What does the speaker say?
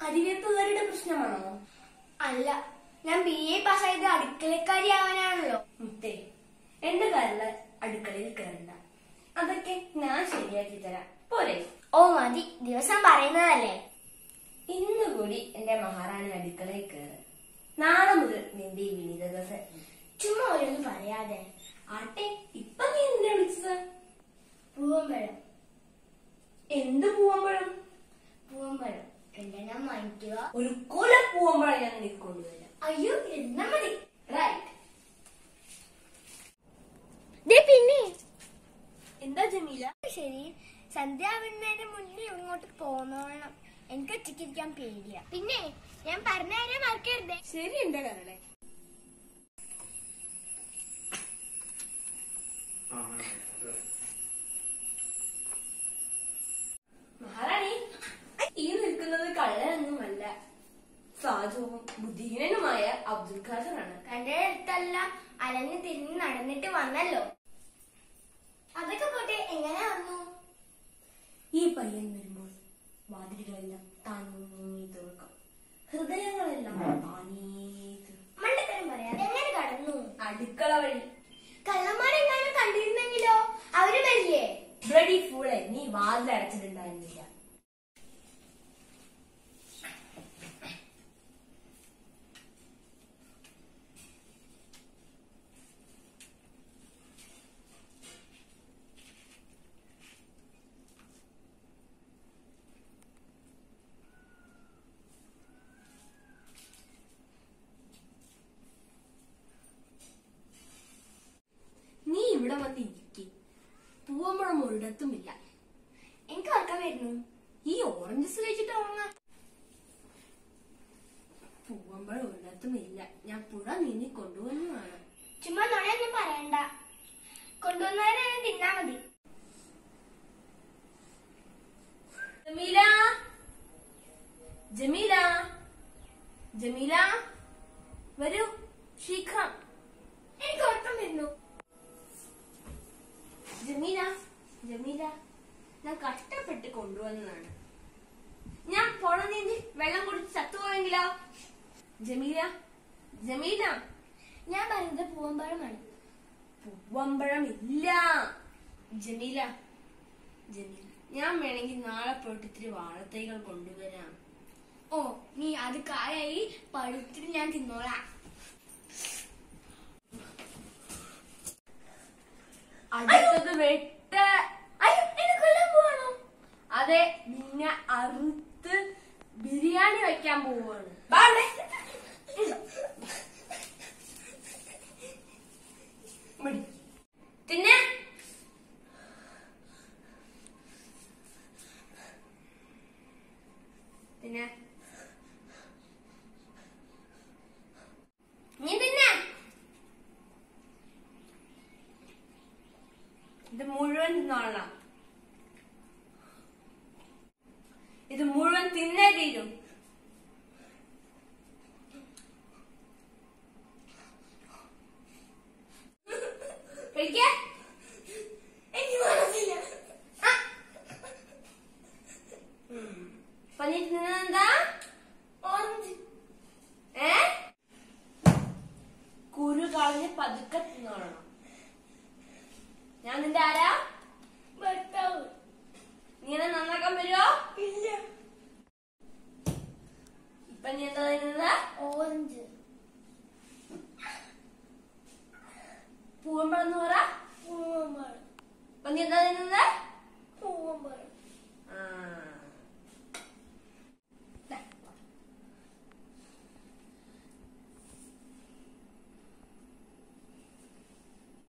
കരിവേപ്പുകാരുടെ പ്രശ്നമാണോ അല്ല ഞാൻ ബി എ പാസ്സായത് അടുക്കളക്കാരി ആവാനാണല്ലോ മുത്തേ എന്റെ കാരണം അടുക്കളയിൽ കയറണ്ട അതൊക്കെ ഞാൻ ശരിയാക്കി തരാം പോരെ ഓ മതി ദിവസം പറയുന്നതല്ലേ ഇന്ന് കൂടി എന്റെ മഹാറാണി അടുക്കളയിൽ കയറ് നാളെ മുതൽ നിന്റെ ഈ വിനീതത ചുമ്മാ ഓരോന്നും പറയാതെ ആട്ടെ ഇപ്പൊ നീ എന്തിനാ വിളിച്ചത് പൂവമ്പഴം എന്ത് പൂവമ്പഴം പൂവമ്പഴം രണ്ടെണ്ണം വാങ്ങിക്കുക ഒരു കുല പൂവമ്പഴം ഞാൻ നിനക്ക് കൊണ്ടുവരാം അയ്യോ എന്നാ മതി റൈറ്റ് പിന്നെ എന്താ ജമീല ശരി സന്ധ്യ ആവുന്നതിന് മുന്നേ ഇങ്ങോട്ട് പോന്നോളണം എനിക്ക് ഒറ്റയ്ക്കിരിക്കാൻ പേടിയാ പിന്നെ ഞാൻ പറഞ്ഞ കാര്യം മറക്കരുതേ ശരി എന്റെ കരളെ മഹാറാണി ഈ നിൽക്കുന്നത് കള്ളനൊന്നുമല്ല സാധുവും ബുദ്ധിഹീനനുമായ അബ്ദുൽ ഖാദറാണ് തന്റെ അടുത്തെല്ലാം അലഞ്ഞു തിരിഞ്ഞ് നടന്നിട്ട് വന്നല്ലോ അതൊക്കെ പോട്ടെ എങ്ങനെ വന്നു ഈ പയ്യൻ വരുമ്പോൾ വാതിലുകളെല്ലാം താനേ തുറക്കും ഹൃദയങ്ങളെല്ലാം താനേ തുറക്കും. മണ്ടത്തരം പറയാതെ എങ്ങനെ കടന്നു അടുക്കള വഴി കള്ളന്മാരെങ്ങാനും കണ്ടിരുന്നെങ്കിലോ അവര് വരില്ലേ ബ്ലഡി ഫൂളെ നീ വാതിൽ അടച്ചിട്ടുണ്ടായിരുന്നില്ല നീ ഇവിടെ വന്ന് ഇരിക്കെ പൂവമ്പഴം ഒരിടത്തുമില്ല എനിക്ക് ഉറക്കം വരുന്നു ഈ ഓറഞ്ചസ് കഴിച്ചിട്ട് ഉറങ്ങാൻ പൂവമ്പഴം ഒരിടത്തുമില്ല ഞാൻ പുഴ നീന്തി കൊണ്ടുവന്നതാണ് ചുമ്മാ നുണയൊന്നും പറയണ്ട കൊണ്ടുവന്നവരെ തിന്നാ മതി ജമീല ജമീല ജമീല വരൂ ശീഘ്രം എനിക്ക് ഉറക്കം വരുന്നു ജമീല ജമീല ഞാൻ കഷ്ടപ്പെട്ട് കൊണ്ടുവന്നതാണ് ഞാൻ പുഴ നീന്തി വെള്ളം കുടിച്ച് ചത്തുപോയെങ്കിലോ ജമീല ജമീല ഞാൻ പറയുന്നത് പൂവമ്പഴമാണ് പൂവമ്പഴം ഇല്ല ജമീല ജമീല ഞാൻ വേണമെങ്കിൽ നാളെ പോയിട്ട് ഇത്തിരി വാഴത്തൈകൾ കൊണ്ടുവരാം ഓ നീ അത് കായായി പഴുത്തിട്ട് ഞാൻ തിന്നോളാം അടുത്തത് വെട്ട് അയ്യോ എന്നെ കൊല്ലാൻ പോവാണോ അതെ നിന്നെ അറുത്ത് ബിരിയാണി വെക്കാൻ പോവാണ് വാ ഇവിടെ. മടി. തിന്നെ തിന്നെ നീ തിന്നെ ഇത് മുഴുവൻ തിന്നോളാം ഇത് മുഴുവൻ തിന്നേ തീരും കഴിക്ക എനിക്ക് മനസ്സില്ല ആ. ഉം. ഇപ്പൊ നീ തിന്നതെന്താ ഓറഞ്ച് ഏ കുരു കളഞ്ഞ് പതുക്കെ തിന്നോളണം ഞാൻ നിന്റെ ആരാ ഭർത്താവ് നീ എന്നെ നന്നാക്കാൻ വരുമോ ഇല്ല ഇപ്പൊ നീ എന്താ തിന്നുന്നത് ഓറഞ്ച് പൂവമ്പഴം എന്ന് പറ പൂവമ്പഴം ഇപ്പൊ നീ എന്താ തിന്നുന്നത്